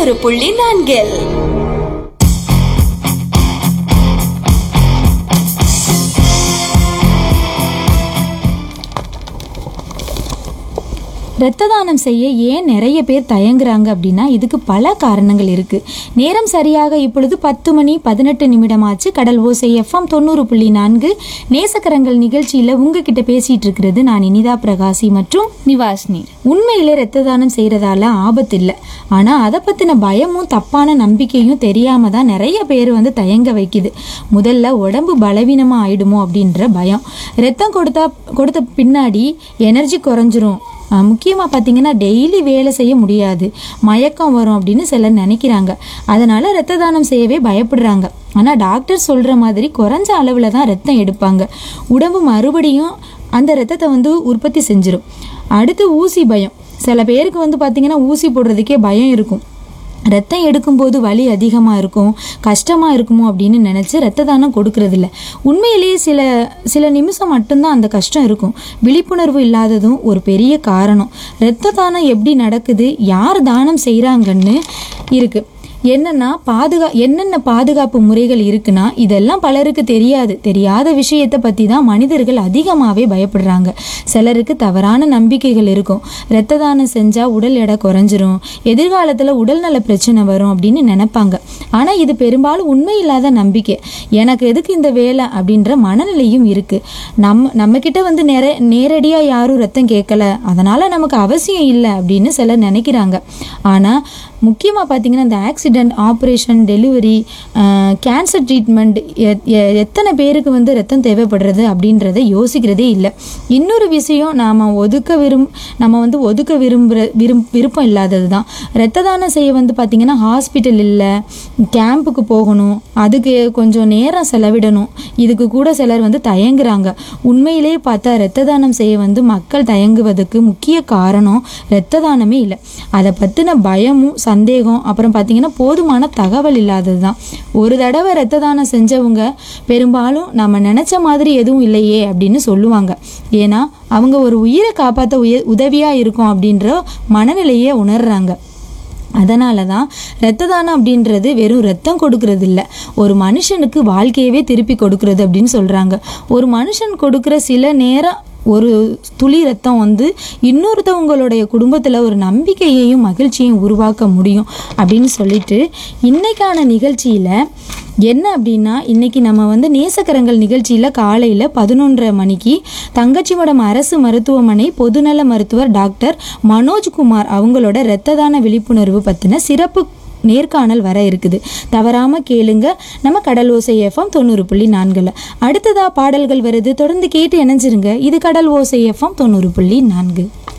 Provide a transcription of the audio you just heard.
தொண்ணூறு புள்ளி நான்கில் இரத்த தானம் செய்ய ஏன் நிறைய பேர் தயங்குறாங்க அப்படின்னா இதுக்கு பல காரணங்கள் இருக்கு நேரம் சரியாக இப்பொழுது பத்து மணி பதினெட்டு நிமிடமாச்சு கடல் ஓசை எஃப்எம் தொண்ணூறு புள்ளி நான்கு நேசக்கரங்கள் நிகழ்ச்சியில உங்ககிட்ட பேசிட்டு இருக்கிறது நான் இனிதா பிரகாசி மற்றும் நிவாஸ்னி உண்மையிலே இரத்த தானம் செய்யறதால ஆபத்து இல்லை ஆனா அதை பத்தின பயமும் தப்பான நம்பிக்கையும் தெரியாம தான் நிறைய பேர் வந்து தயங்க வைக்குது முதல்ல உடம்பு பலவீனமா ஆயிடுமோ அப்படின்ற பயம் ரத்தம் கொடுத்தா கொடுத்த பின்னாடி எனர்ஜி குறைஞ்சிரும் அஹ் முக்கியமா பார்த்தீங்கன்னா டெய்லி வேலை செய்ய முடியாது மயக்கம் வரும் அப்படின்னு சிலர் நினைக்கிறாங்க அதனால இரத்த தானம் செய்யவே பயப்படுறாங்க ஆனால் டாக்டர் சொல்ற மாதிரி குறைஞ்ச அளவில் தான் ரத்தம் எடுப்பாங்க உடம்பு மறுபடியும் அந்த ரத்தத்தை வந்து உற்பத்தி செஞ்சிரும் அடுத்து ஊசி பயம் சில பேருக்கு வந்து பார்த்தீங்கன்னா ஊசி போடுறதுக்கே பயம் இருக்கும் ரத்தம் எடுக்கும்போது வலி அதிகமாக இருக்கும் கஷ்டமாக இருக்குமோ அப்படின்னு நினச்சி ரத்த தானம் கொடுக்கறதில்ல உண்மையிலேயே சில சில நிமிஷம் மட்டும்தான் அந்த கஷ்டம் இருக்கும் விழிப்புணர்வு இல்லாததும் ஒரு பெரிய காரணம் ரத்த தானம் எப்படி நடக்குது யார் தானம் செய்கிறாங்கன்னு இருக்குது என்னன்னா பாதுகா என்னென்ன பாதுகாப்பு முறைகள் இருக்குன்னா இதெல்லாம் பலருக்கு தெரியாது தெரியாத விஷயத்தை பற்றி தான் மனிதர்கள் அதிகமாகவே பயப்படுறாங்க சிலருக்கு தவறான நம்பிக்கைகள் இருக்கும் இரத்த தானம் செஞ்சால் உடல் எடை குறைஞ்சிரும் எதிர்காலத்தில் உடல்நல பிரச்சனை வரும் அப்படின்னு நினைப்பாங்க ஆனால் இது பெரும்பாலும் உண்மை இல்லாத நம்பிக்கை எனக்கு எதுக்கு இந்த வேலை அப்படின்ற மனநிலையும் இருக்கு நம்ம நம்மக்கிட்ட வந்து நேர நேரடியாக யாரும் ரத்தம் கேட்கல அதனால நமக்கு அவசியம் இல்லை அப்படின்னு சிலர் நினைக்கிறாங்க ஆனால் முக்கியமாக பார்த்தீங்கன்னா இந்த accident operation delivery cancer treatment எத்தனை பேருக்கு வந்து ரத்தம் தேவைப்படுறது அப்படின்றத யோசிக்கிறதே இல்லை இன்னொரு விஷயம் நாம் ஒதுக்க விரும் நம்ம வந்து ஒதுக்க விரும்புகிற விரும் விருப்பம் இல்லாதது தான் ரத்த தானம் செய்ய வந்து பார்த்திங்கன்னா ஹாஸ்பிட்டல் இல்லை கேம்புக்கு போகணும் அதுக்கு கொஞ்சம் நேரம் செலவிடணும் இதுக்கு கூட சிலர் வந்து தயங்குறாங்க உண்மையிலேயே பார்த்தா இரத்த தானம் செய்ய வந்து மக்கள் தயங்குவதற்கு முக்கிய காரணம் இரத்த தானமே இல்லை அதை பற்றின பயமும் சந்தேகம் அப்புறம் பார்த்தீங்கன்னா போதுமான தகவல் இல்லாதது தான் ஒரு தடவை இரத்த தானம் செஞ்சவங்க பெரும்பாலும் நம்ம நினச்ச மாதிரி எதுவும் இல்லையே அப்படின்னு சொல்லுவாங்க ஏன்னா அவங்க ஒரு உயிரை காப்பாற்ற உய உதவியாக இருக்கும் அப்படின்ற மனநிலையை உணர்றாங்க அதனால தான் இரத்த தானம் அப்படின்றது வெறும் ரத்தம் கொடுக்கறது இல்லை ஒரு மனுஷனுக்கு வாழ்க்கையவே திருப்பி கொடுக்கறது அப்படின்னு சொல்கிறாங்க ஒரு மனுஷன் கொடுக்குற சில நேரம் ஒரு துளி ரத்தம் வந்து இன்னொருத்தவங்களுடைய குடும்பத்தில் ஒரு நம்பிக்கையையும் மகிழ்ச்சியையும் உருவாக்க முடியும் அப்படின்னு சொல்லிட்டு இன்னைக்கான நிகழ்ச்சியில் என்ன அப்படின்னா இன்னைக்கு நம்ம வந்து நேசக்கரங்கள் நிகழ்ச்சியில் காலையில் பதினொன்றரை மணிக்கு தங்கச்சிமடம் அரசு மருத்துவமனை பொதுநல மருத்துவர் டாக்டர் மனோஜ்குமார் அவங்களோட இரத்த தான விழிப்புணர்வு பற்றின சிறப்பு நேர்காணல் வர இருக்குது தவறாம கேளுங்க நம்ம கடல் ஓசை எஃப்எம் தொண்ணூறு புள்ளி நான்குல அடுத்ததா பாடல்கள் வருது தொடர்ந்து கேட்டு இணைஞ்சிருங்க இது கடல் ஓசை எஃப்எம் தொண்ணூறு புள்ளி நான்கு